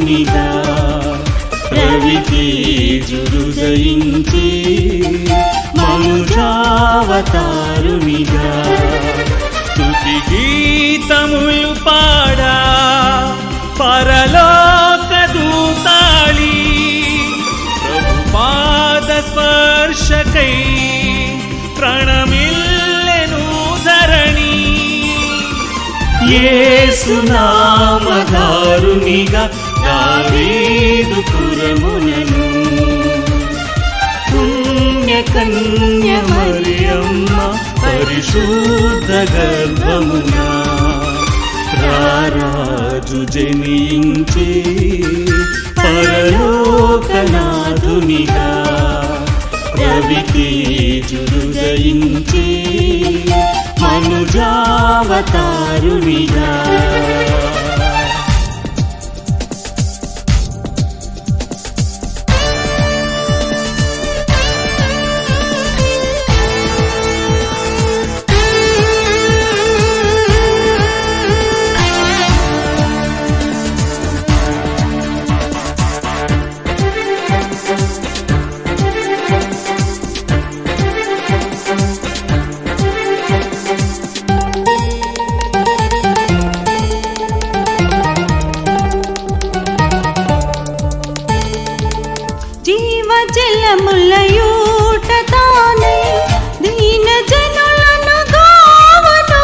రవితేజుడుదయించి రవితేజుడుదయించి మనుజావతారునిగా స్తుతి గీతములు పాడా పరలోక దూతాళి ప్రభు పాద స్పర్శకై ప్రణమిల్లెను ధరణి ఏసునామధారునిగా దావీదు పురములను పుణ్యకన్య మరియమ్మ పరిశుద్ధ గర్భమునా రారాజు జనించి పరలోకనాథునిగా రవితేజుడుదయించి మనుజావతారునిగా జీవ జలములయూట తానై దీన జనులను గావను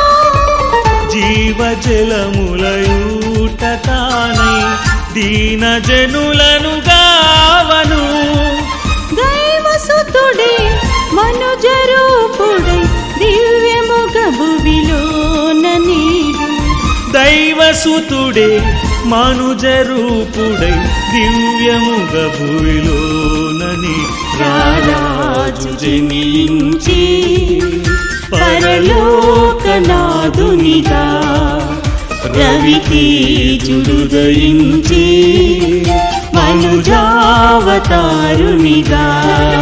జీవజలములయూట తానై దీన జనులను గావను దైవసుతుడే మనుజరూపుడై దివ్యముగ భువిలోన నీడు దైవసుతుడే మనుజరూపుడై దివ్యముగ భూమిలోనని రారాజు జనించి పరలోకనాథునిగా రవితేజుడుదయించి మనుజావతారునిగా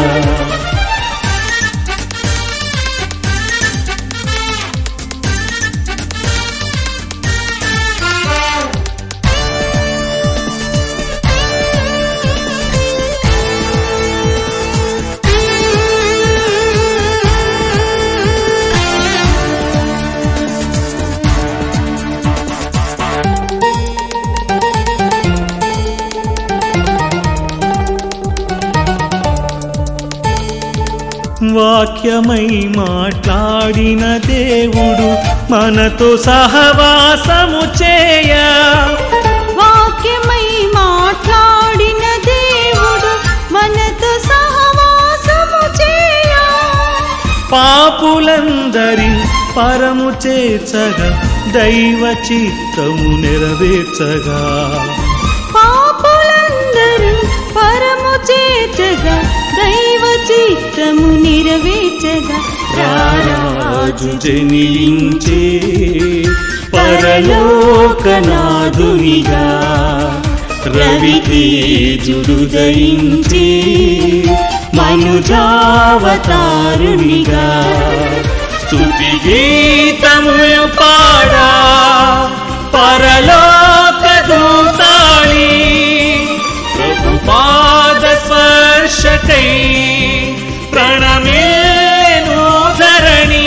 వాక్యమై మాట్లాడిన దేవుడు మనతో సహవాసము చేయ వాక్యమై మాట్లాడిన దేవుడు మనతో సహవాసము చేయ పాపులందరి పరము చేర్చగా దైవ చిత్తము నెరవేర్చగా పాపులందరూ పరము చేర్చగా దైవ చిత్తము నెరవేర్చగా రారాజు జనించే పరలోకనాథునిగా రవితేజుడుదయించి మనుజావతారునిగా స్తుతి గీతములు పాడా పరలోక దూతాళి ప్రభు పాద స్పర్శకై ప్రణమిల్లేను ధరణి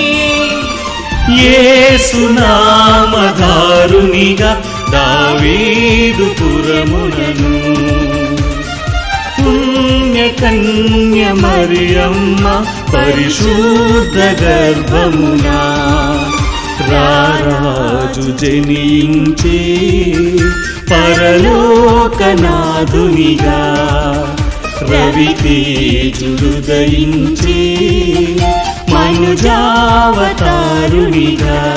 ఏసునామధారునిగా దావీదు పురమునను పుణ్యకన్య మరియమ్మ పరిశుద్ధ గర్భమునా రారాజు జనించి పరలోకనాథునిగా రవితేజుడుదయించి మనుజావతారునిగా